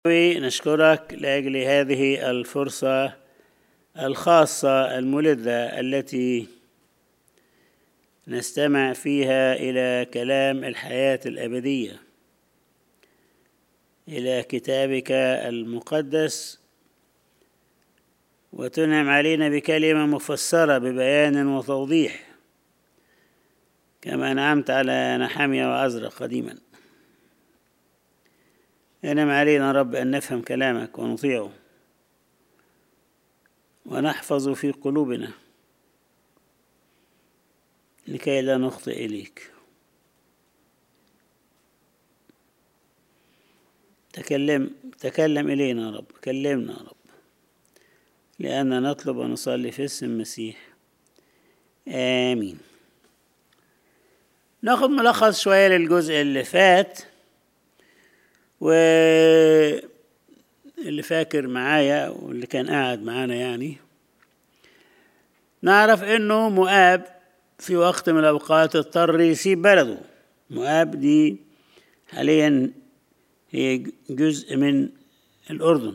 نشكرك لاجل هذه الفرصه الخاصه الملذه التي نستمع فيها الى كلام الحياه الابديه الى كتابك المقدس وتنعم علينا بكلمه مفسره ببيان وتوضيح كما انعمت على نحاميه وعزرا قديما انعم علينا رب ان نفهم كلامك ونطيعه ونحفظ في قلوبنا لكي لا نخطئ اليك تكلم تكلم الينا يا رب كلمنا يا رب لأننا نطلب ونصلي في اسم المسيح آمين ناخد ملخص شوية للجزء اللي فات و اللي فاكر معايا واللي كان قاعد معانا يعني نعرف انه مؤاب في وقت من الاوقات اضطر يسيب بلده مؤاب دي حاليا هي جزء من الاردن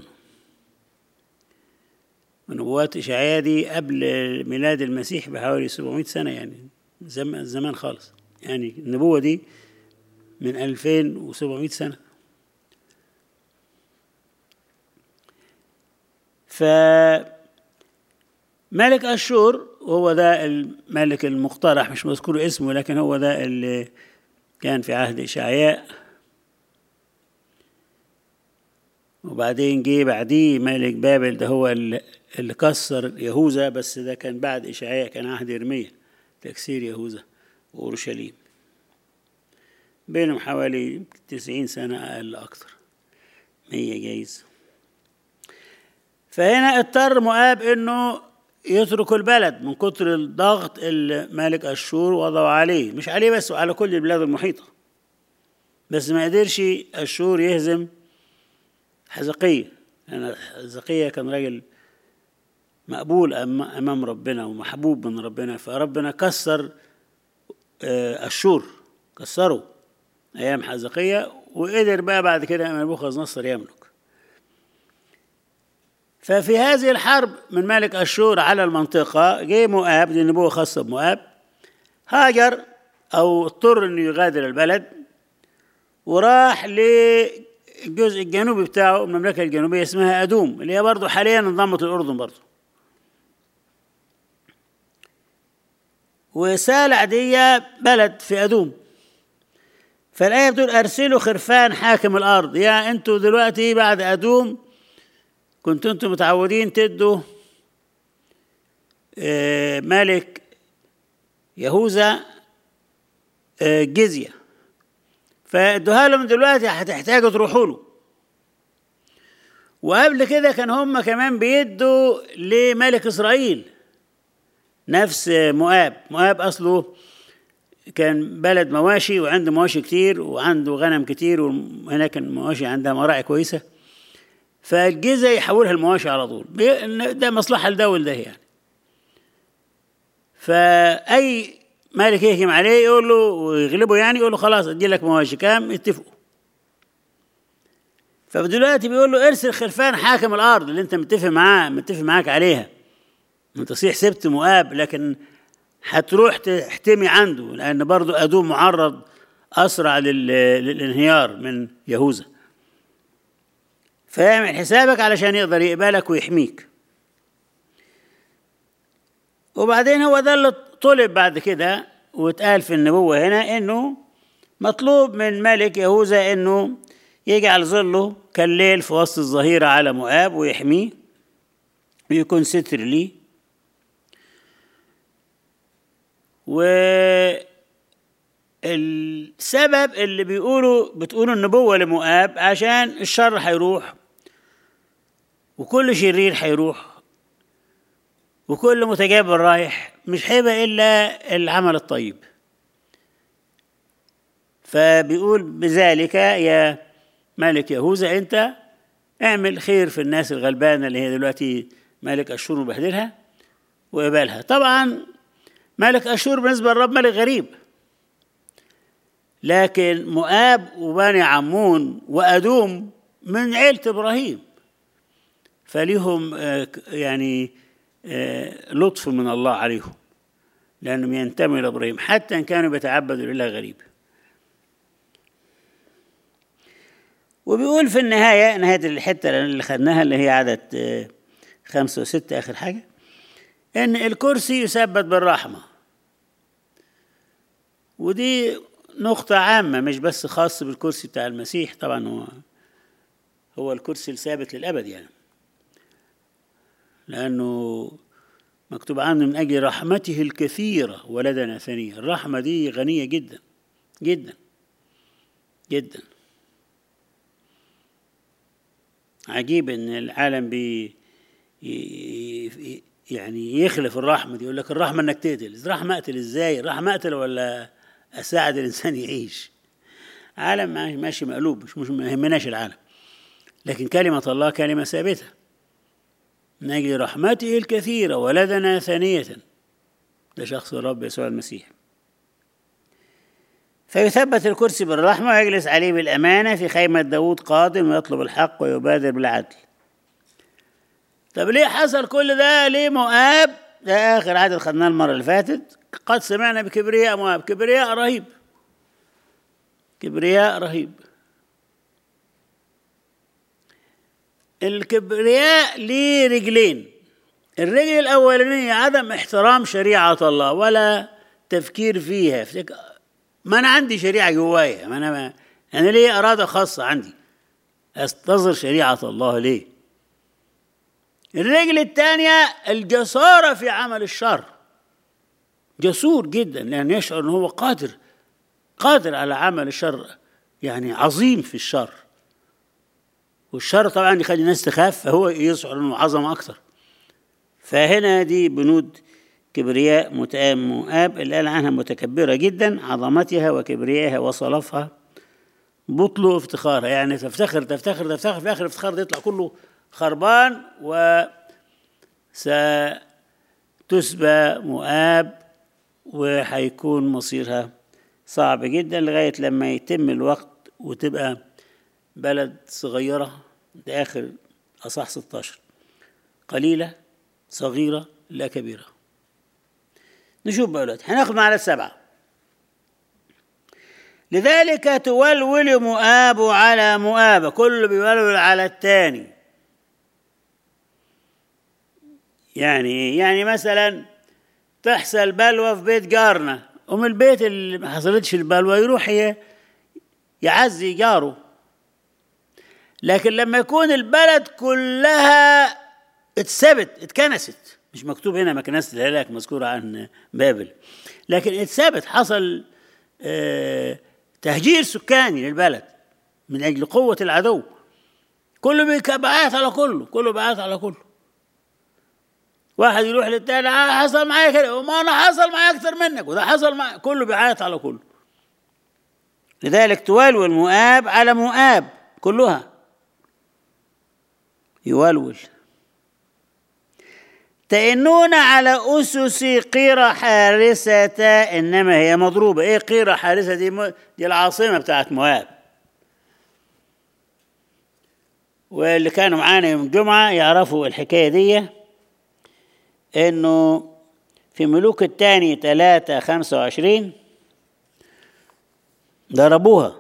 ونبوات إشعياء دي قبل ميلاد المسيح بحوالي 700 سنة يعني زمان زمان خالص يعني النبوة دي من 2700 سنة ف ملك أشور وهو ده الملك المقترح مش مذكور اسمه لكن هو ده اللي كان في عهد إشعياء وبعدين جه بعديه ملك بابل ده هو اللي اللي كسر يهوذا بس ده كان بعد إشعياء كان عهد إرميا تكسير يهوذا وأورشليم بينهم حوالي تسعين سنة أقل أكتر مية جايز فهنا اضطر مؤاب إنه يترك البلد من كتر الضغط اللي ملك أشور وضعوا عليه مش عليه بس وعلى كل البلاد المحيطة بس ما قدرش أشور يهزم حزقية لأن حزقية كان راجل مقبول امام ربنا ومحبوب من ربنا فربنا كسر اشور كسره ايام حزقيه وقدر بقى بعد كده نبوخذ نصر يملك ففي هذه الحرب من ملك اشور على المنطقه جه مؤاب دي نبوه خاصه بمؤاب هاجر او اضطر انه يغادر البلد وراح للجزء الجنوبي بتاعه المملكه الجنوبيه اسمها ادوم اللي هي برضه حاليا انضمت الاردن برضه وسالع دي بلد في أدوم فالآية بتقول أرسلوا خرفان حاكم الأرض يا أنتوا دلوقتي بعد أدوم كنتوا أنتوا متعودين تدوا ملك يهوذا جزية فادوها لهم دلوقتي هتحتاجوا تروحوا له وقبل كده كان هم كمان بيدوا لملك إسرائيل نفس مؤاب مؤاب أصله كان بلد مواشي وعنده مواشي كتير وعنده غنم كتير وهناك المواشي عندها مراعي كويسة فالجزء يحولها المواشي على طول ده مصلحة لده ولده يعني فأي مالك يهجم عليه يقول له ويغلبه يعني يقول له خلاص ادي لك مواشي كام اتفقوا فدلوقتي بيقول له ارسل خلفان حاكم الارض اللي انت متفق معاه متفق معاك عليها انت صحيح سبت مؤاب لكن هتروح تحتمي عنده لان برضو ادوم معرض اسرع للانهيار من يهوذا فاعمل حسابك علشان يقدر يقبلك ويحميك وبعدين هو ده اللي طلب بعد كده واتقال في النبوة هنا انه مطلوب من ملك يهوذا انه يجعل ظله كالليل في وسط الظهيرة على مؤاب ويحميه ويكون ستر ليه والسبب اللي بيقولوا بتقولوا النبوة لمؤاب عشان الشر هيروح وكل شرير هيروح وكل متجابر رايح مش هيبقى إلا العمل الطيب فبيقول بذلك يا ملك يهوذا أنت اعمل خير في الناس الغلبانة اللي هي دلوقتي ملك أشور مبهدلها وقبالها طبعا ملك أشور بالنسبة للرب ملك غريب لكن مؤاب وبني عمون وأدوم من عيلة إبراهيم فليهم آه، يعني آه، لطف من الله عليهم لأنهم ينتموا إلى إبراهيم حتى إن كانوا بيتعبدوا لله غريب وبيقول في النهاية نهاية الحتة اللي خدناها اللي هي عدد آه، خمسة وستة آخر حاجة إن الكرسي يثبت بالرحمة ودي نقطة عامة مش بس خاص بالكرسي بتاع المسيح طبعا هو هو الكرسي الثابت للأبد يعني لأنه مكتوب عنه من أجل رحمته الكثيرة ولدنا ثانية الرحمة دي غنية جدا جدا جدا عجيب ان العالم بي يعني يخلف الرحمة دي يقول لك الرحمة انك تقتل الرحمة اقتل ازاي الرحمة اقتل ولا اساعد الانسان يعيش عالم ماشي مقلوب مش مش ما يهمناش العالم لكن كلمة الله كلمة ثابتة من أجل رحمته الكثيرة ولدنا ثانية ده شخص الرب يسوع المسيح فيثبت الكرسي بالرحمة ويجلس عليه بالأمانة في خيمة داود قادم ويطلب الحق ويبادر بالعدل طب ليه حصل كل ده ليه مؤاب ده آخر عدد خدناه المرة اللي فاتت قد سمعنا بكبرياء مؤاب كبرياء رهيب كبرياء رهيب الكبرياء ليه رجلين الرجل الأولانية عدم احترام شريعة الله ولا تفكير فيها ما أنا عندي شريعة جوايا ما أنا ما أنا ليه إرادة خاصة عندي أستظهر شريعة الله ليه الرجل الثانية الجسارة في عمل الشر جسور جدا لأن يشعر أنه هو قادر قادر على عمل الشر يعني عظيم في الشر والشر طبعا يخلي الناس تخاف فهو يشعر انه عظمه اكثر فهنا دي بنود كبرياء متآم مؤاب اللي قال عنها متكبرة جدا عظمتها وكبريائها وصلفها بطل افتخارها يعني تفتخر تفتخر تفتخر في آخر الافتخار ده يطلع كله خربان و ستسبى مؤاب وهيكون مصيرها صعب جدا لغاية لما يتم الوقت وتبقى بلد صغيرة ده آخر أصح 16 قليلة صغيرة لا كبيرة نشوف بقى دلوقتي هناخد معنا السبعة لذلك تولول مؤاب على مؤاب كل بيولول على الثاني يعني يعني مثلا تحصل بلوى في بيت جارنا ومن البيت اللي ما حصلتش البلوى يروح يعزي جاره لكن لما يكون البلد كلها اتثبت اتكنست مش مكتوب هنا مكنسة الهلاك مذكورة عن بابل لكن اتثبت حصل اه تهجير سكاني للبلد من أجل قوة العدو كله بيعيط على كله كله بيعيط على كله واحد يروح للتاني حصل معايا كده وما انا حصل معايا اكتر منك وده حصل معايا كله بيعيط على كله لذلك توالو المؤاب على مؤاب كلها يولول تئنون على أسس قيرة حارسة إنما هي مضروبة إيه قيرة حارسة دي, م... دي العاصمة بتاعت مواب واللي كانوا معانا يوم الجمعة يعرفوا الحكاية دي إنه في ملوك الثاني ثلاثة خمسة وعشرين ضربوها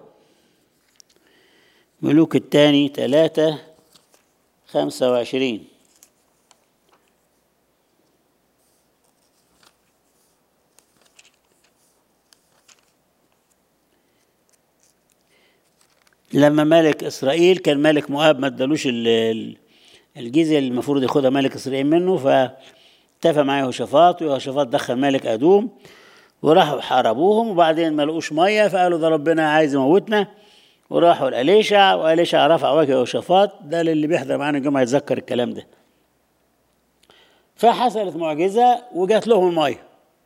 ملوك الثاني ثلاثة خمسة وعشرين لما ملك إسرائيل كان ملك مؤاب ما ادالوش الجزية اللي المفروض ياخدها ملك إسرائيل منه فاتفق مع يهوشافاط ويهوشافاط دخل ملك أدوم وراحوا حاربوهم وبعدين ما لقوش ميه فقالوا ده ربنا عايز يموتنا وراحوا لأليشع وأليشع رفع وجه يهوشافاط ده اللي بيحضر معانا الجمعة يتذكر الكلام ده فحصلت معجزة وجات لهم المية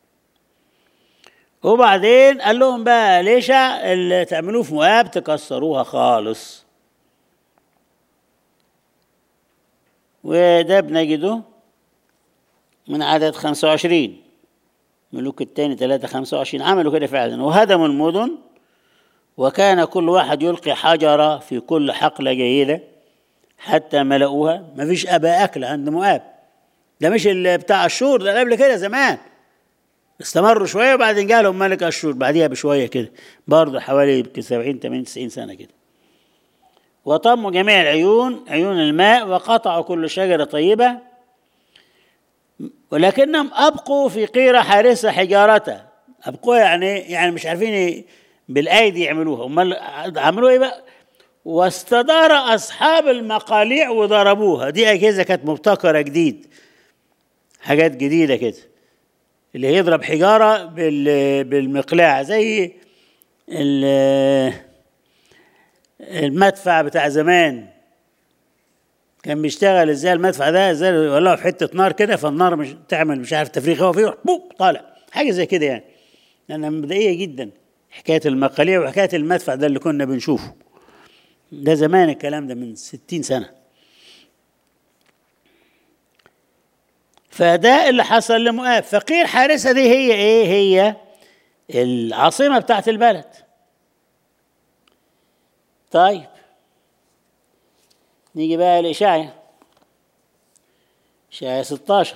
وبعدين قال لهم بقى أليشع اللي تعملوه في مؤاب تكسروها خالص وده بنجده من عدد خمسة وعشرين ملوك الثاني ثلاثة خمسة وعشرين عملوا كده فعلا وهدموا المدن وكان كل واحد يلقي حجرة في كل حقلة جيدة حتى ملأوها مفيش أبا أكل عند مؤاب ده مش اللي بتاع أشور ده قبل كده زمان استمروا شوية وبعدين جالهم ملك أشور بعديها بشوية كده برضه حوالي يمكن 70 80 90 سنة كده وطموا جميع العيون عيون الماء وقطعوا كل شجرة طيبة ولكنهم أبقوا في قيرة حارسة حجارته أبقوها يعني يعني مش عارفين بالأيدي يعملوها أمال عملوها إيه بقى؟ واستدار أصحاب المقاليع وضربوها دي أجهزة كانت مبتكرة جديد حاجات جديدة كده اللي هيضرب حجارة بالمقلاع زي المدفع بتاع زمان كان بيشتغل ازاي المدفع ده ازاي يولعه في حته نار كده فالنار مش تعمل مش عارف تفريغ هوا فيه بوب طالع حاجه زي كده يعني لانها مبدئيه جدا حكايه المقاليع وحكايه المدفع ده اللي كنا بنشوفه ده زمان الكلام ده من ستين سنه فده اللي حصل لمؤاب فقير حارسة دي هي ايه هي العاصمة بتاعت البلد طيب نيجي بقى لإشعيا إشعيا 16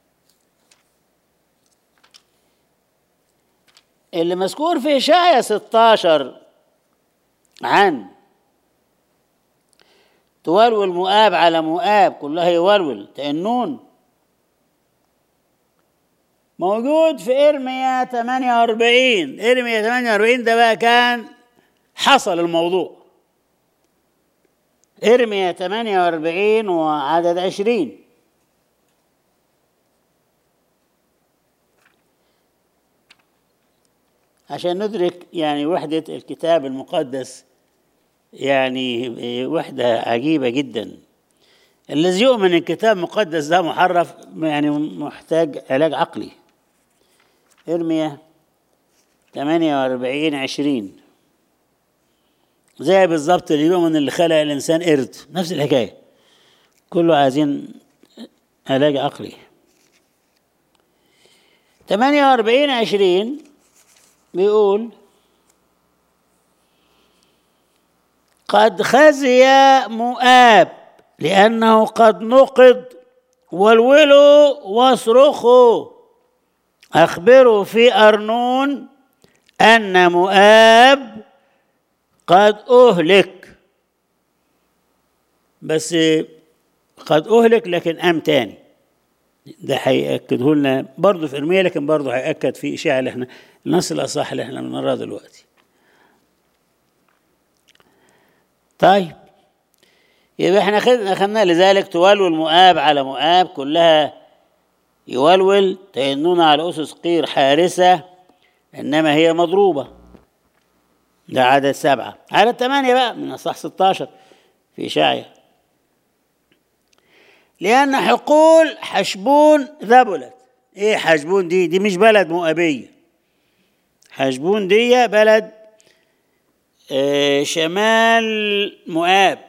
اللي مذكور في إشعيا 16 عن تولول مؤاب على مؤاب كلها يولول تأنون موجود في إرميا 48 إرميا 48 ده بقى كان حصل الموضوع إرميا 48 وعدد 20 عشان ندرك يعني وحدة الكتاب المقدس يعني وحدة عجيبة جدا الذي يؤمن الكتاب المقدس ده محرف يعني محتاج علاج عقلي ارميا 48 20 زي بالظبط اللي يؤمن اللي خلق الانسان قرد نفس الحكايه كله عايزين علاج عقلي 48 20 بيقول قد خزي مؤاب لأنه قد نقض والولوا واصرخوا أخبروا في أرنون أن مؤاب قد أهلك بس قد أهلك لكن قام تاني ده هيأكده لنا برضه في إرميا لكن برضه هيأكد في إشاعة اللي احنا النص الأصح اللي احنا بنقراه دلوقتي طيب يبقى احنا خدنا خدنا لذلك تولول مؤاب على مؤاب كلها يولول تينون على أسس قير حارسة إنما هي مضروبة ده عدد سبعة عدد ثمانية بقى من أصح 16 في إشعيا لأن حقول حشبون ذبلت إيه حشبون دي دي مش بلد مؤبية حشبون دي بلد آه شمال مؤاب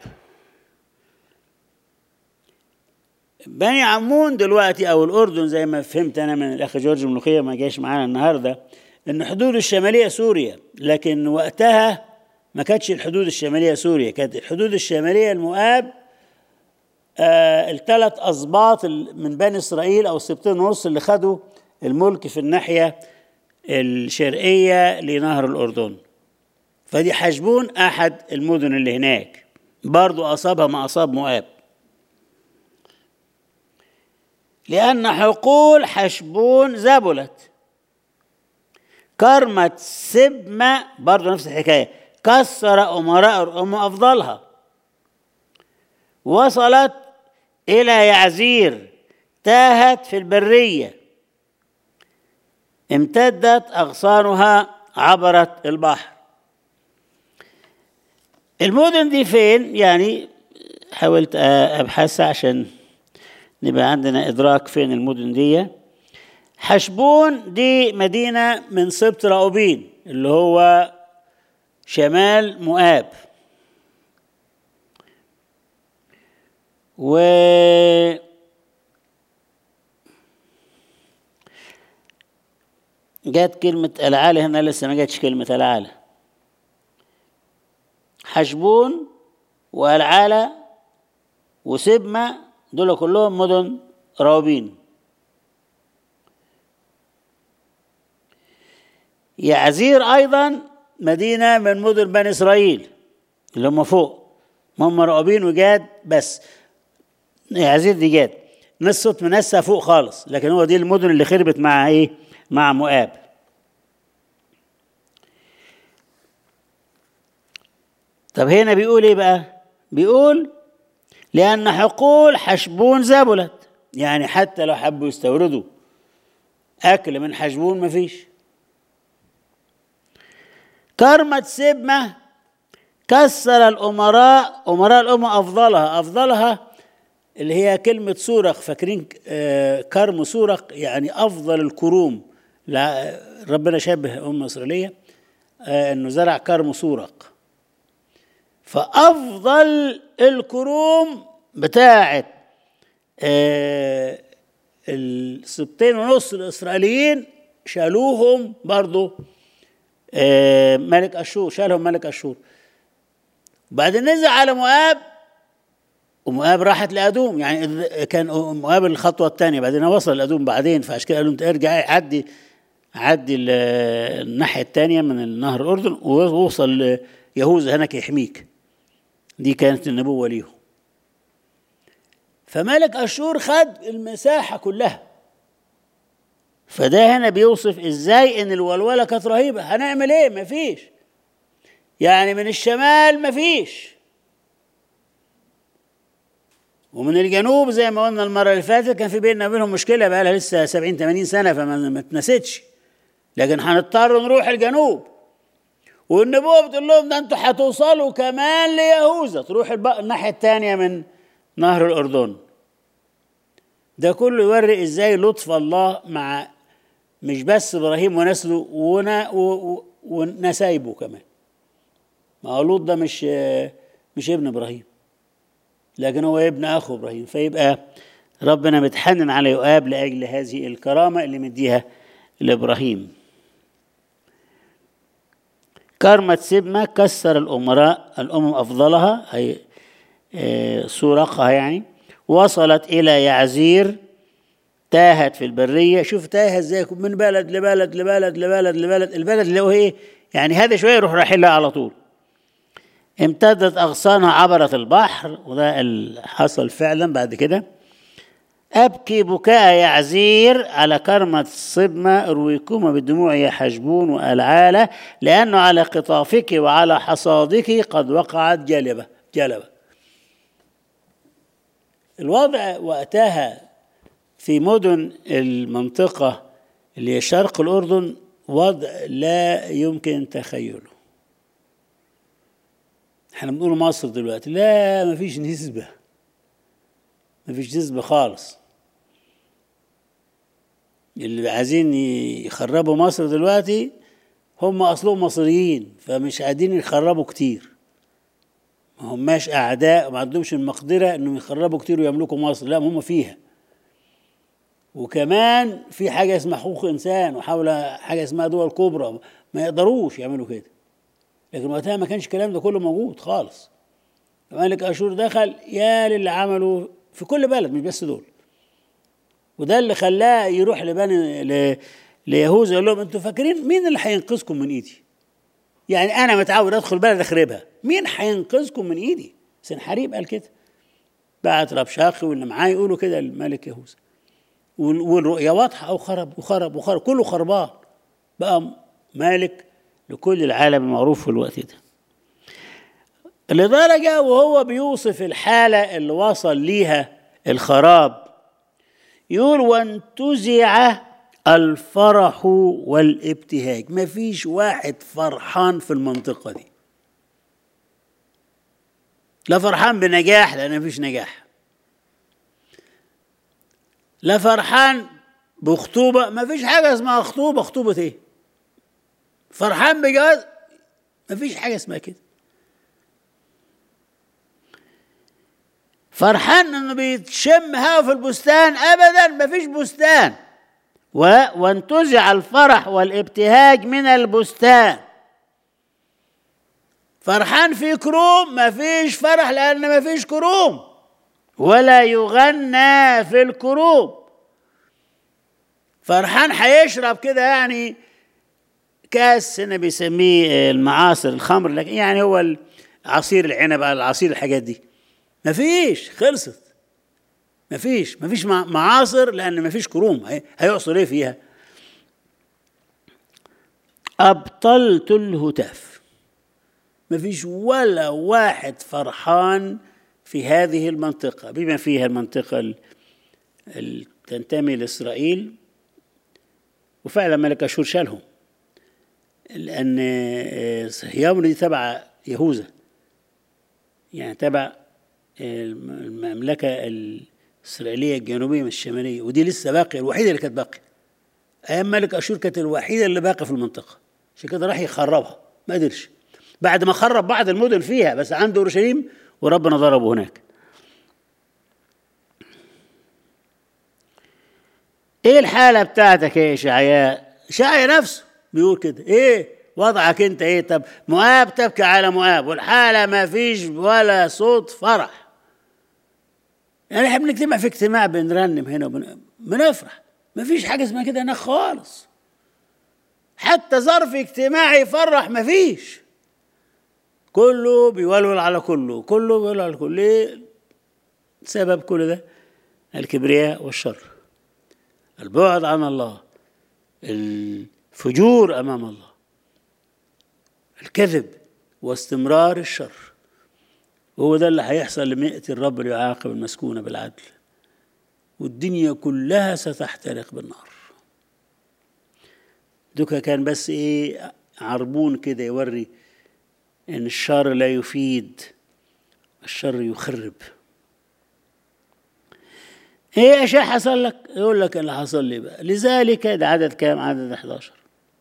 بني عمون دلوقتي او الاردن زي ما فهمت انا من الاخ جورج ملوخيه ما جاش معانا النهارده ان حدود الشماليه سوريا لكن وقتها ما كانتش الحدود الشماليه سوريا كانت الحدود الشماليه المؤاب آه الثلاث اسباط من بني اسرائيل او السبتين ونص اللي خدوا الملك في الناحيه الشرقيه لنهر الاردن فدي حشبون احد المدن اللي هناك برضو اصابها ما اصاب مؤاب لأن حقول حشبون ذبلت كرمة سبمة برضه نفس الحكاية كسر أمراء الأم أفضلها وصلت إلى يعزير تاهت في البرية امتدت أغصانها عبرت البحر المدن دي فين يعني حاولت أبحثها عشان نبقى عندنا إدراك فين المدن دي حشبون دي مدينة من سبط راؤوبين اللي هو شمال مؤاب و جت كلمة العالة هنا لسه ما جاتش كلمة العالة حشبون والعالة وسبمة دول كلهم مدن راوبين يعزير أيضا مدينة من مدن بني إسرائيل اللي هم فوق هم راقبين وجاد بس يعزير دي جاد نصة منسى فوق خالص لكن هو دي المدن اللي خربت مع ايه مع مؤاب طب هنا بيقول ايه بقى بيقول لأن حقول حشبون زبلت يعني حتى لو حبوا يستوردوا أكل من حشبون مفيش كرمة سبمة كسر الأمراء أمراء الأمة أفضلها أفضلها اللي هي كلمة سورق فاكرين آه، كرم سورق يعني أفضل الكروم لا- ربنا شبه أمة إسرائيلية آه، إنه زرع كرم سورق فأفضل الكروم بتاعت آه، السبتين ونص الإسرائيليين شالوهم برضو آه، ملك أشور شالهم ملك أشور بعدين نزل على مؤاب ومؤاب راحت لأدوم يعني إذ- كان مؤاب الخطوة الثانية بعدين وصل لأدوم بعدين فعشان كده قالوا أنت ارجع عدي عدي ال- الناحية الثانية من نهر الأردن ووصل يهوذا هناك يحميك دي كانت النبوة ليهم فملك أشور خد المساحة كلها فده هنا بيوصف ازاي ان الولوله كانت رهيبه هنعمل ايه مفيش يعني من الشمال مفيش ومن الجنوب زي ما قلنا المره اللي فاتت كان في بيننا وبينهم مشكله بقى لها لسه 70 80 سنه فما ما اتنستش لكن هنضطر نروح الجنوب والنبوه بتقول لهم ده انتوا هتوصلوا كمان ليهوذا تروح الب- الناحيه الثانيه من نهر الاردن ده كله يوري ازاي لطف الله مع مش بس ابراهيم ونسله ونا و- و- ونسايبه كمان ما هو لوط ده مش مش ابن ابراهيم لكن هو ابن اخو ابراهيم فيبقى ربنا متحنن على يؤاب لاجل هذه الكرامه اللي مديها لابراهيم كرمة سبمة كسر الأمراء الأمم أفضلها أي آه، سورقها يعني وصلت إلى يعزير تاهت في البرية شوف تاهت ازاي من بلد لبلد لبلد لبلد لبلد البلد اللي هو ايه يعني هذا شوية يروح رايحين لها على طول امتدت أغصانها عبرت البحر وده اللي حصل فعلا بعد كده أبكي بكاء يعزير على كرمة صبمة أرويكما بالدموع يا حجبون وألعالة لأنه على قطافك وعلى حصادك قد وقعت جلبة جلبة الوضع وقتها في مدن المنطقة اللي هي شرق الأردن وضع لا يمكن تخيله احنا بنقول مصر دلوقتي لا مفيش نسبة مفيش نسبة خالص اللي عايزين يخربوا مصر دلوقتي هم أصلهم مصريين فمش قاعدين يخربوا كتير ما هماش أعداء ما عندهمش المقدرة إنهم يخربوا كتير ويملكوا مصر لا هم فيها وكمان في حاجة اسمها حقوق إنسان وحول حاجة اسمها دول كبرى ما يقدروش يعملوا كده لكن وقتها ما كانش الكلام ده كله موجود خالص ملك أشور دخل يا للي عملوا في كل بلد مش بس دول وده اللي خلاه يروح لبني ل... ليهوذا يقول لهم انتوا فاكرين مين اللي هينقذكم من ايدي؟ يعني انا متعود ادخل بلد اخربها، مين هينقذكم من ايدي؟ سنحريب قال كده بعت ربشاقي واللي معاه يقولوا كده الملك يهوذا وال- والرؤيا واضحه او خرب وخرب وخرب كله خربان بقى مالك لكل العالم المعروف في الوقت ده لدرجة وهو بيوصف الحالة اللي وصل ليها الخراب يقول وانتزع الفرح والابتهاج مفيش واحد فرحان في المنطقة دي لا فرحان بنجاح لأن مفيش نجاح لا فرحان بخطوبة مفيش حاجة اسمها خطوبة خطوبة ايه فرحان بجواز مفيش حاجة اسمها كده فرحان انه بيتشم هوا في البستان ابدا مفيش بستان و... وانتزع الفرح والابتهاج من البستان فرحان في كروم مفيش فرح لان مفيش كروم ولا يغنى في الكروب فرحان هيشرب كده يعني كاس هنا بيسميه المعاصر الخمر لكن يعني هو عصير العنب العصير الحاجات دي مفيش خلصت مفيش مفيش معاصر لان مفيش كروم هيعصر ايه فيها ابطلت الهتاف مفيش ولا واحد فرحان في هذه المنطقة بما فيها المنطقة اللي تنتمي لإسرائيل وفعلا ملك أشور شالهم لأن صهيون دي تبع يهوذا يعني تبع المملكة الإسرائيلية الجنوبية من الشمالية ودي لسه باقية الوحيدة اللي كانت باقية أيام ملك أشور كانت الوحيدة اللي باقية في المنطقة عشان كده راح يخربها ما قدرش بعد ما خرب بعض المدن فيها بس عنده اورشليم وربنا ضربه هناك ايه الحالة بتاعتك يا اشعياء اشعياء نفسه بيقول كده ايه وضعك انت ايه طب مؤاب تبكي على مؤاب والحالة ما فيش ولا صوت فرح يعني احنا بنجتمع في اجتماع بنرنم هنا وبنفرح ما فيش حاجة اسمها كده هناك خالص حتى ظرف اجتماعي يفرح ما فيش كله بيولول على كله كله بيولول على كله ليه سبب كل ده الكبرياء والشر البعد عن الله الفجور امام الله الكذب واستمرار الشر وهو ده اللي هيحصل لما ياتي الرب ليعاقب المسكونه بالعدل والدنيا كلها ستحترق بالنار دوكا كان بس ايه عربون كده يوري ان الشر لا يفيد الشر يخرب ايه اشياء حصل لك يقول لك اللي حصل لي بقى لذلك ده عدد كام عدد 11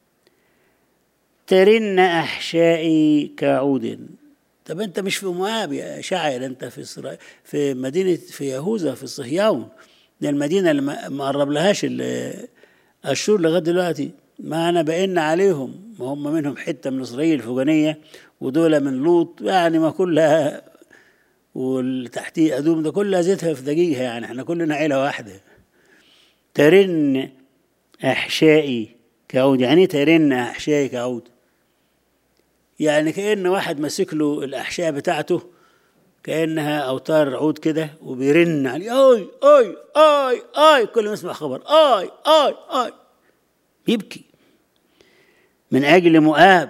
ترن احشائي كعود طب انت مش في مواب يا شاعر انت في إسرائيل في مدينه في يهوذا في صهيون دي المدينه اللي ما قرب لهاش الشور لغايه دلوقتي ما انا بئن عليهم ما هم منهم حته من اسرائيل الفوقانيه ودول من لوط يعني ما كلها واللي تحتيه ادوم ده كلها زيتها في دقيقه يعني احنا كلنا عيله واحده ترن احشائي كعود يعني ايه ترن احشائي كعود يعني كأن واحد ماسك له الأحشاء بتاعته كأنها أوتار عود كده وبيرن عليه أي أي أي أي كل ما يسمع خبر أي أي أي يبكي من أجل مؤاب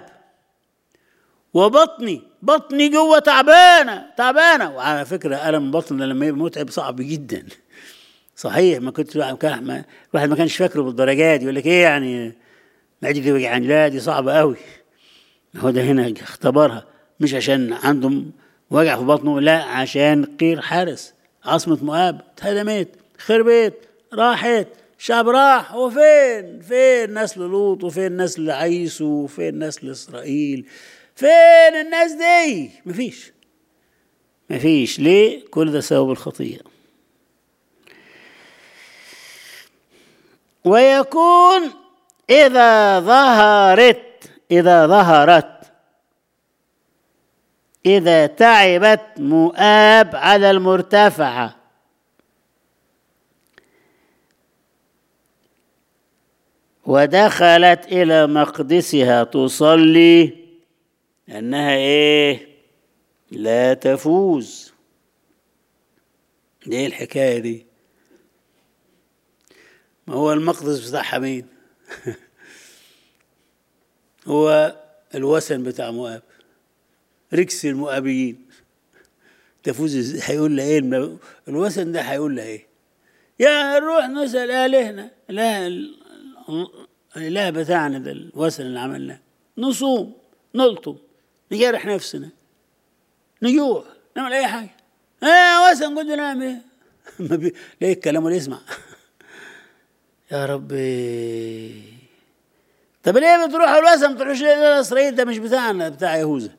وبطني بطني جوه تعبانة تعبانة وعلى فكرة ألم البطن لما يبقى متعب صعب جدا صحيح ما كنت الواحد ما كانش فاكره بالدرجات يقول لك ايه يعني معدتي وجعاني لا دي صعبة قوي هو ده هنا اختبرها مش عشان عندهم وجع في بطنه لا عشان قير حارس عاصمة مؤاب اتهدمت خربت راحت الشعب راح هو فين فين نسل لوط وفين نسل عيسو وفين نسل اسرائيل فين الناس دي مفيش مفيش ليه كل ده سبب الخطيه ويكون اذا ظهرت إذا ظهرت إذا تعبت مؤاب على المرتفعة ودخلت إلى مقدسها تصلي أنها إيه لا تفوز ايه الحكاية دي ما هو المقدس بتاعها مين هو الوثن بتاع مؤاب ركس المؤابيين تفوز هيقول لها ايه الوثن ده هيقول لها ايه يا نروح نسال الهنا لا الاله بتاعنا ده الوثن اللي عملناه نصوم نلطم نجرح نفسنا نجوع نعمل اي حاجه اه وثن قلت نعمل ايه ما بي... ليه الكلام ولا يسمع يا ربي طب ليه بتروحوا الوثن ما تروحوش ليه اسرائيل ده مش بتاعنا بتاع يهوذا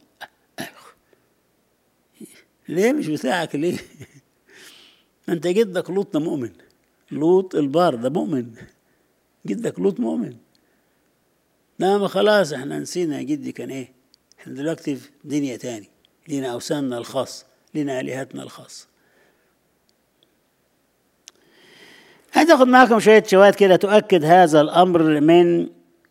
ليه مش بتاعك ليه ما انت جدك لوط ده مؤمن لوط البار ده مؤمن جدك لوط مؤمن لا ما خلاص احنا نسينا يا جدي كان ايه احنا دلوقتي في دنيا تاني لينا اوثاننا الخاص لينا الهتنا الخاصه تاخد معاكم شوية شواهد كده تؤكد هذا الأمر من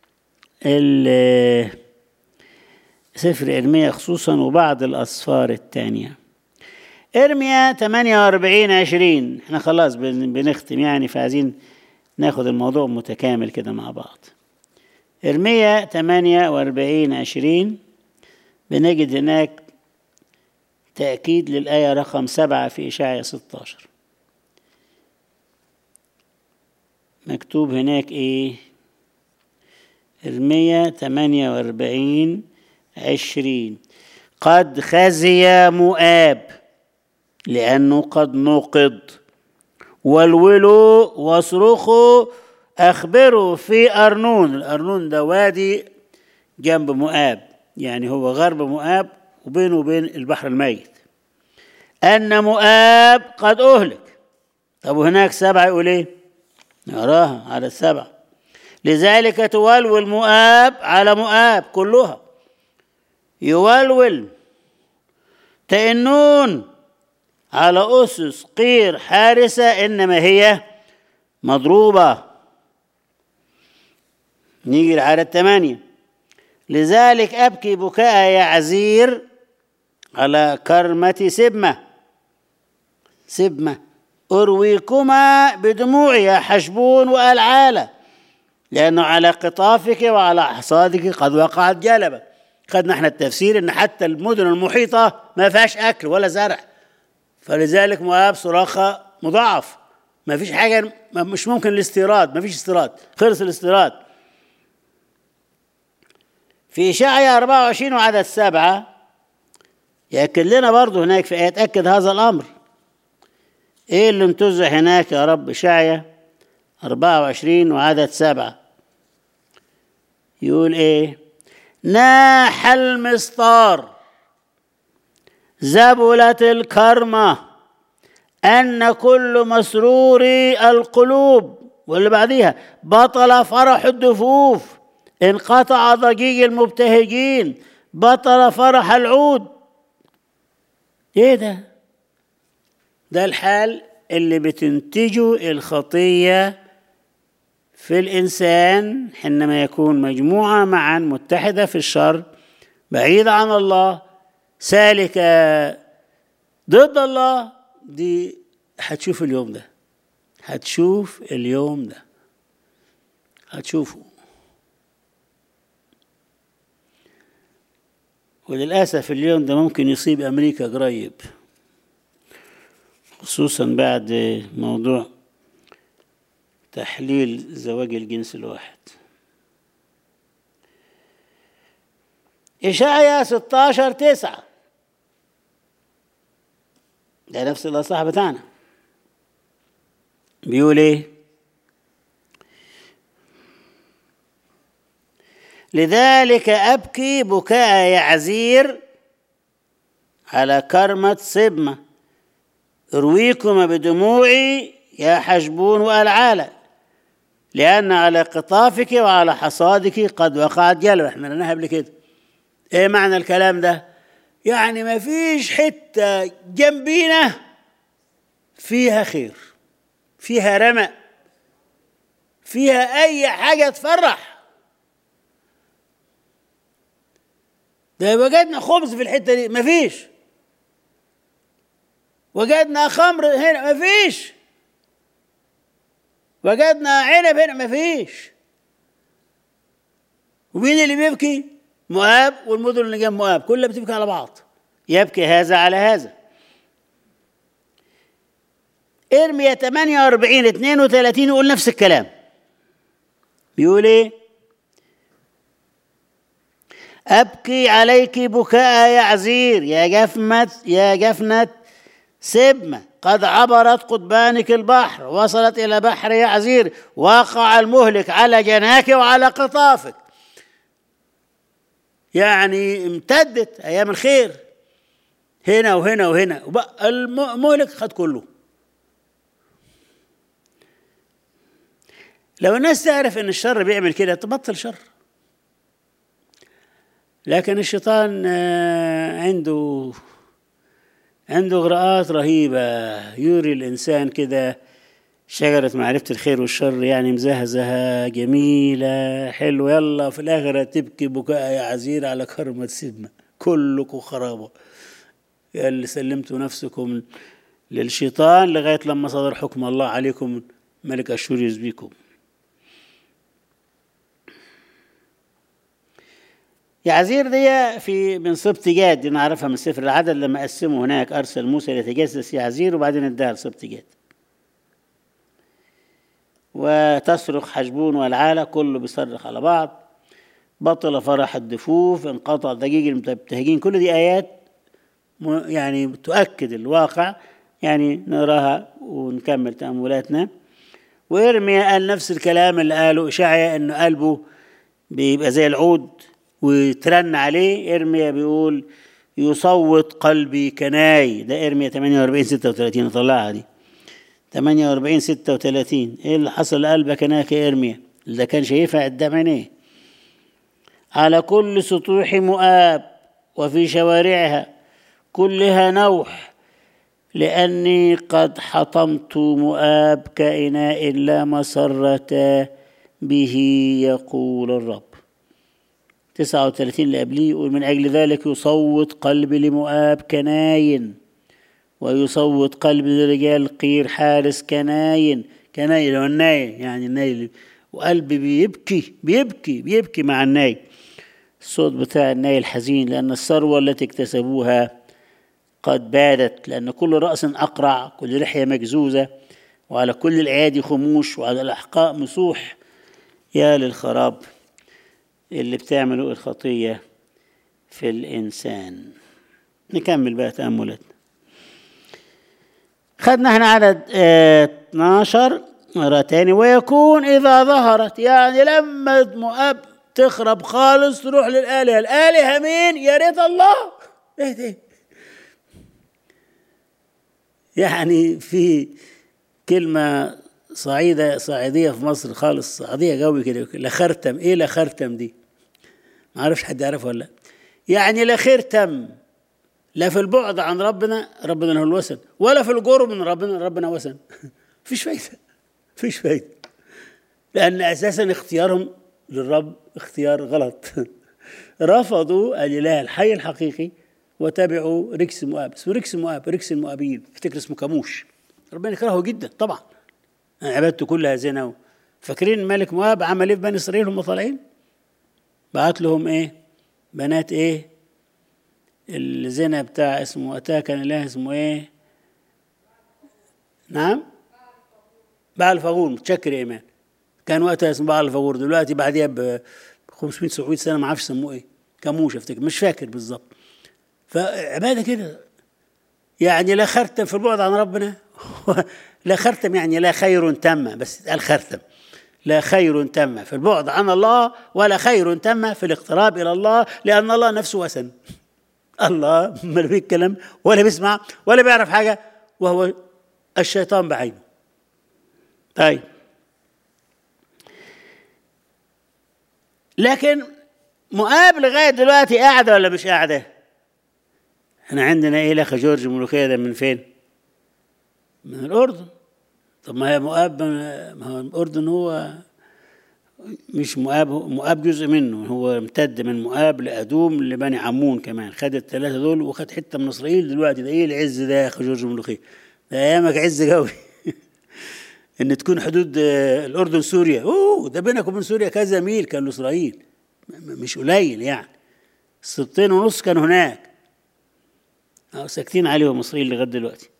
ال- سفر إرميا خصوصا وبعض الأسفار الثانية إرميا 48 20 احنا خلاص بن- بنختم يعني فعايزين ناخد الموضوع متكامل كده مع بعض إرميا 48 20 بنجد هناك تأكيد للآية رقم سبعة في إشاعية 16 مكتوب هناك إيه إرميا 48 عشرين قد خزي مؤاب لأنه قد نقض والولوا واصرخوا أخبروا في أرنون الأرنون ده وادي جنب مؤاب يعني هو غرب مؤاب وبينه وبين البحر الميت أن مؤاب قد أهلك طب وهناك سبعة يقول إيه؟ نراها على السبعة لذلك تولول مؤاب على مؤاب كلها يولول تئنون على أسس قير حارسة إنما هي مضروبة نيجي العدد ثمانية لذلك أبكي بكاء يا عزير على كرمة سبمة سبمة أرويكما بدموعي يا حشبون وألعالة لأنه على قطافك وعلى حصادك قد وقعت جلبة خدنا احنا التفسير ان حتى المدن المحيطة ما فيهاش أكل ولا زرع فلذلك مؤاب صراخة مضاعف ما فيش حاجة مش ممكن الاستيراد ما فيش استيراد خلص الاستيراد في إشاعية 24 وعدد سبعة يأكد لنا برضه هناك في آية تأكد هذا الأمر إيه اللي انتزع هناك يا رب إشاعية 24 وعدد سبعة يقول إيه ناح المسطار زبلت الكرمة أن كل مسرور القلوب واللي بعديها بطل فرح الدفوف انقطع ضجيج المبتهجين بطل فرح العود ايه ده ده الحال اللي بتنتجه الخطيه في الانسان حينما يكون مجموعه معا متحده في الشر بعيده عن الله سالكه ضد الله دي هتشوف اليوم ده هتشوف اليوم ده هتشوفه وللأسف اليوم ده ممكن يصيب أمريكا قريب خصوصا بعد موضوع تحليل زواج الجنس الواحد إشعيا 16 تسعة ده نفس الأصحاح بتاعنا بيقول إيه لذلك أبكي بكاء يعزير على كرمة صبمة أرويكم بدموعي يا حشبون وألعالة لأن على قطافك وعلى حصادك قد وقعت جلبة احنا قلناها قبل كده ايه معنى الكلام ده يعني ما فيش حتة جنبينا فيها خير فيها رمق فيها أي حاجة تفرح ده وجدنا خبز في الحتة دي مفيش وجدنا خمر هنا مفيش وجدنا عنب هنا مفيش ومين اللي بيبكي مؤاب والمدن اللي جنب مؤاب كلها بتبكي على بعض يبكي هذا على هذا ارميا 48 32 يقول نفس الكلام بيقول ايه أبكي عليك بكاء يا عزير يا جفمة يا جفنة سبمة قد عبرت قضبانك البحر وصلت إلى بحر يا عزير وقع المهلك على جناك وعلى قطافك يعني امتدت أيام الخير هنا وهنا وهنا المهلك خد كله لو الناس تعرف ان الشر بيعمل كده تبطل شر لكن الشيطان عنده عنده غراءات رهيبة يوري الإنسان كده شجرة معرفة الخير والشر يعني مزهزهة جميلة حلوة يلا في الآخرة تبكي بكاء يا عزير على كرمة سيدنا كلكم خرابة يا اللي سلمتوا نفسكم للشيطان لغاية لما صدر حكم الله عليكم ملك أشور يزبيكم يعزير دي في من سبط جاد دي نعرفها من سفر العدد لما قسموا هناك أرسل موسى ليتجسس يعزير وبعدين اداها لسبط جاد وتصرخ حشبون والعالة كله بيصرخ على بعض بطل فرح الدفوف انقطع ضجيج المبتهجين كل دي آيات يعني تؤكد الواقع يعني نراها ونكمل تأملاتنا وإرميا قال نفس الكلام اللي قاله إشعيا إنه قلبه بيبقى زي العود وترن عليه إرميا بيقول يصوت قلبي كناي ده إرميا 48 36 اطلعها دي 48 36 ايه اللي حصل لقلبك هناك يا ارميا اللي كان شايفها قدام عينيه على كل سطوح مؤاب وفي شوارعها كلها نوح لأني قد حطمت مؤاب كإناء لا مسرة به يقول الرب 39 اللي قبليه يقول من أجل ذلك يصوت قلبي لمؤاب كناين ويصوت قلب لرجال قير حارس كناين كناين هو الناي يعني الناي وقلبي بيبكي بيبكي بيبكي مع الناي الصوت بتاع الناي الحزين لأن الثروة التي اكتسبوها قد بادت لأن كل رأس أقرع كل لحية مجزوزة وعلى كل الأيادي خموش وعلى الأحقاء مسوح يا للخراب اللي بتعمله الخطية في الإنسان نكمل بقى تأملاتنا خدنا احنا عدد اه 12 مرة تاني ويكون إذا ظهرت يعني لما مؤاب تخرب خالص تروح للآلهة الآلهة مين يا ريت الله ايه ده يعني في كلمة صعيدة صعيدية في مصر خالص صعيدية قوي كده لخرتم ايه لخرتم دي ما اعرفش حد يعرفها ولا يعني لا خير تم لا في البعد عن ربنا ربنا هو الوثن ولا في القرب من ربنا ربنا وثن فيش فايدة فيش فايدة لأن أساسا اختيارهم للرب اختيار غلط رفضوا الإله الحي الحقيقي وتبعوا ركس مؤاب اسمه ركس مؤاب ركس المؤابيين افتكر اسمه كموش ربنا يكرهه جدا طبعا عبادته كلها زنا فاكرين ملك مؤاب عمل ايه في بني اسرائيل هم طالعين بعت لهم ايه بنات ايه الزنا بتاع اسمه وقتها كان اله اسمه ايه نعم بعل فغور متشكر يا ايمان كان وقتها اسمه بعل فغور دلوقتي بعديها ب 500 700 سنه ما اعرفش سموه ايه كموش افتكر مش فاكر بالظبط فعباده كده يعني لا خرتم في البعد عن ربنا لا خرتم يعني لا خير تم بس قال خرتم لا خير تم في البعد عن الله ولا خير تم في الاقتراب الى الله لان الله نفسه وثن الله ما بيتكلم ولا بيسمع ولا بيعرف حاجه وهو الشيطان بعينه طيب لكن مؤاب لغايه دلوقتي قاعده ولا مش قاعده؟ احنا عندنا ايه الاخ جورج ملوكيه ده من فين؟ من الاردن طب ما هي مؤاب ما هو الاردن هو مش مؤاب مؤاب جزء منه هو امتد من مؤاب لادوم لبني عمون كمان خد الثلاثه دول وخد حته من اسرائيل دلوقتي ده ايه العز ده يا اخ جورج ملوخيه ده ايامك عز قوي ان تكون حدود الاردن سوريا اوه ده بينك وبين سوريا كذا ميل كان لاسرائيل مش قليل يعني سبطين ونص كانوا هناك أو ساكتين عليهم اسرائيل لغايه دلوقتي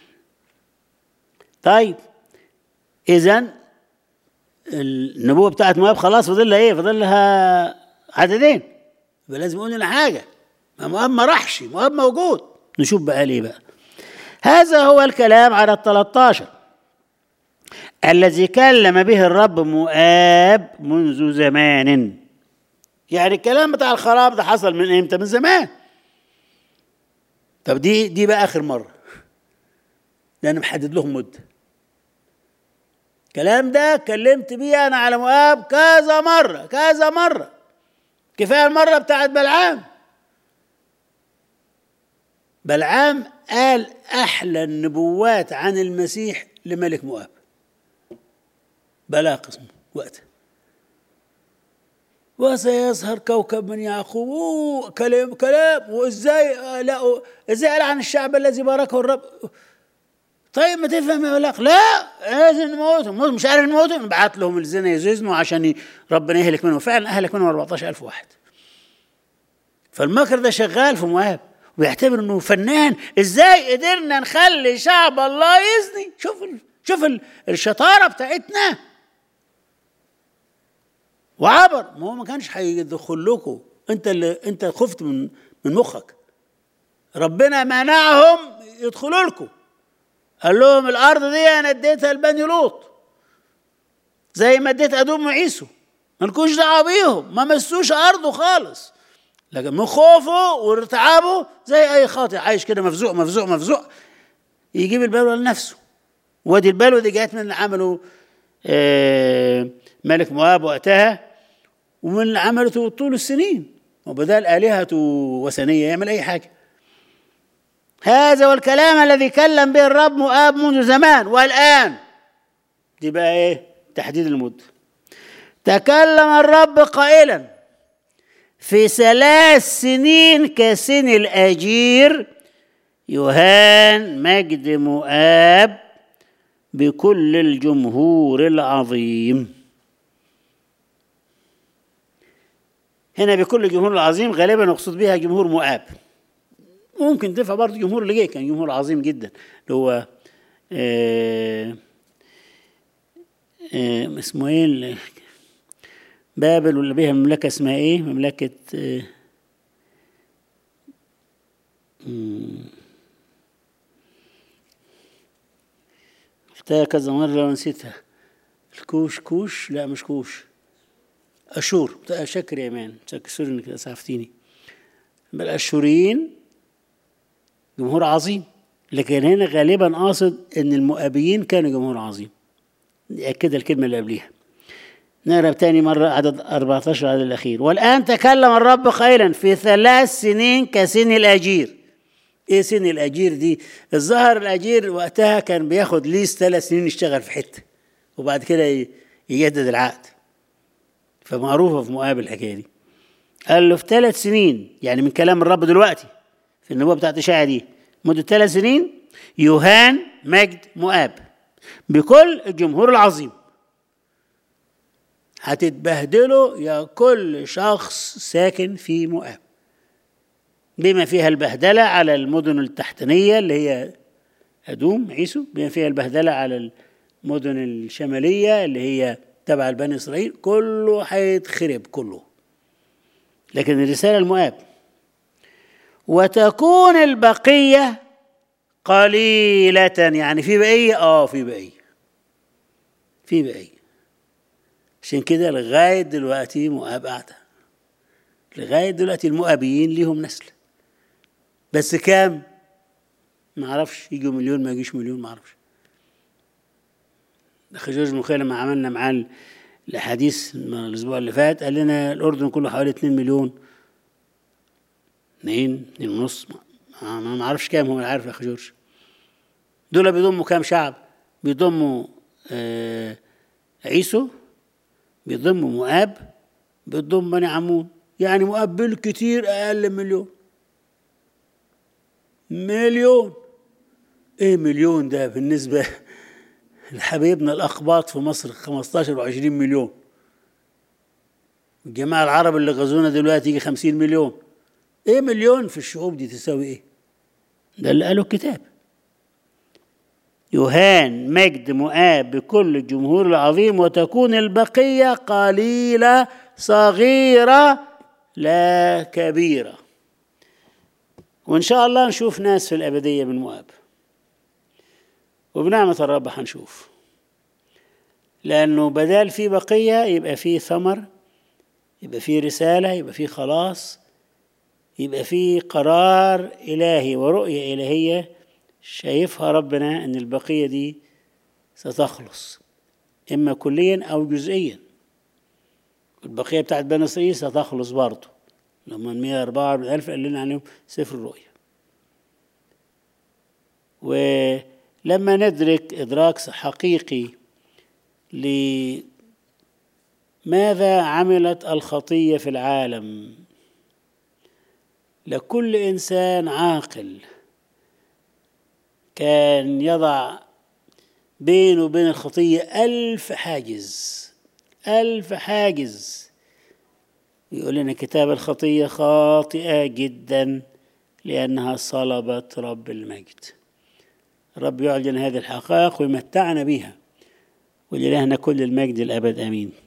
طيب اذا النبوه بتاعت مواب خلاص فاضل لها ايه؟ فاضل لها عددين يبقى لازم يقول لنا حاجه ما مواب ما راحش مواب موجود نشوف بقى ليه بقى هذا هو الكلام على ال 13 الذي كلم به الرب مؤاب منذ زمان يعني الكلام بتاع الخراب ده حصل من امتى؟ من زمان طب دي دي بقى اخر مره لان محدد لهم مده الكلام ده اتكلمت بيه انا على مؤاب كذا مره كذا مره كفايه المره بتاعت بلعام بلعام قال احلى النبوات عن المسيح لملك مؤاب بلاق اسمه وقتها وسيظهر كوكب من يعقوب أوه، كلام كلام وازاي لا ازاي العن الشعب الذي باركه الرب طيب ما تفهم يا بلاق لا لازم نموتهم مش عارف نموتهم نبعت لهم الزنا يزنوا عشان ي- ربنا يهلك منهم فعلا اهلك منهم 14000 واحد فالمكر ده شغال في مواب ويعتبر انه فنان ازاي قدرنا نخلي شعب الله يزني شوف ال... شوف ال... الشطاره بتاعتنا وعبر ما هو ما كانش هيدخل لكم انت اللي انت خفت من من مخك ربنا منعهم يدخلوا لكم قال لهم الارض دي انا اديتها لبني لوط زي ما اديت ادوم وعيسو مالكوش دعوه بيهم ما مسوش ارضه خالص لكن من خوفه وارتعابه زي اي خاطئ عايش كده مفزوع مفزوع مفزوع يجيب البلوى لنفسه وادي البلوى دي جات من اللي عمله آه، ملك مواب وقتها ومن اللي عملته طول السنين وبدال آلهته وثنية يعمل أي حاجة هذا هو الكلام الذي كلم به الرب مؤاب منذ زمان والآن دي بقى إيه تحديد المدة تكلم الرب قائلا في ثلاث سنين كسن الأجير يهان مجد مؤاب بكل الجمهور العظيم هنا بكل الجمهور العظيم غالبا مقصود بها جمهور مؤاب ممكن تنفع برضه الجمهور اللي جاي كان جمهور عظيم جدا اللي هو آه آه اسمه ايه ال- بابل ولا بيها مملكة اسمها ايه مملكة آه مم. قلتها كذا مرة ونسيتها الكوش كوش لا مش كوش أشور شكر يا مان شكر سوري انك اسعفتيني بل الأشوريين جمهور عظيم لكن هنا غالبا قاصد ان المؤابيين كانوا جمهور عظيم يأكد الكلمة اللي قبليها نقرا تاني مرة عدد 14 العدد الأخير والآن تكلم الرب قائلا في ثلاث سنين كسن الأجير إيه سن الأجير دي؟ الظاهر الأجير وقتها كان بياخد ليس ثلاث سنين يشتغل في حتة وبعد كده ي- يجدد العقد فمعروفة في مؤاب الحكاية دي قال له في ثلاث سنين يعني من كلام الرب دلوقتي في النبوة بتاعت إشاعة دي مدة ثلاث سنين يهان مجد مؤاب بكل الجمهور العظيم هتتبهدلوا يا كل شخص ساكن في مؤاب بما فيها البهدلة على المدن التحتانية اللي هي أدوم عيسو بما فيها البهدلة على المدن الشمالية اللي هي تبع البني إسرائيل كله هيتخرب كله لكن الرسالة المؤاب وتكون البقية قليلة يعني في بقية اه في بقية في بقية عشان كده لغاية دلوقتي مؤاب قاعدة لغاية دلوقتي المؤابيين ليهم نسل بس كام ما اعرفش يجوا مليون ما يجيش مليون ما اعرفش اخي جورج مخيل لما عملنا معاه الاحاديث من الاسبوع اللي فات قال لنا الاردن كله حوالي 2 مليون 2 2 ونص ما ما اعرفش كام هو عارف يا اخي جورج دول بيضموا كام شعب بيضموا آه عيسو بيضموا مؤاب بيضم بني عمون يعني مؤاب بالكتير اقل من مليون مليون ايه مليون ده بالنسبه لحبايبنا الاقباط في مصر 15 و20 مليون الجماعه العرب اللي غزونا دلوقتي يجي 50 مليون ايه مليون في الشعوب دي تساوي ايه ده اللي قاله الكتاب يهان مجد مؤاب بكل الجمهور العظيم وتكون البقية قليلة صغيرة لا كبيرة وإن شاء الله نشوف ناس في الأبدية من مؤاب وبنعمة الرب هنشوف لأنه بدال في بقية يبقى في ثمر يبقى في رسالة يبقى في خلاص يبقى في قرار إلهي ورؤية إلهية شايفها ربنا ان البقيه دي ستخلص اما كليا او جزئيا البقيه بتاعت بني اسرائيل ستخلص برضه لما 144 ألف قال لنا عليهم سفر الرؤيا ولما ندرك إدراك حقيقي لماذا عملت الخطية في العالم لكل إنسان عاقل كان يضع بينه وبين الخطية ألف حاجز ألف حاجز يقول لنا كتاب الخطية خاطئة جدا لأنها صلبت رب المجد رب يعلن هذه الحقائق ويمتعنا بها ولإلهنا كل المجد الأبد آمين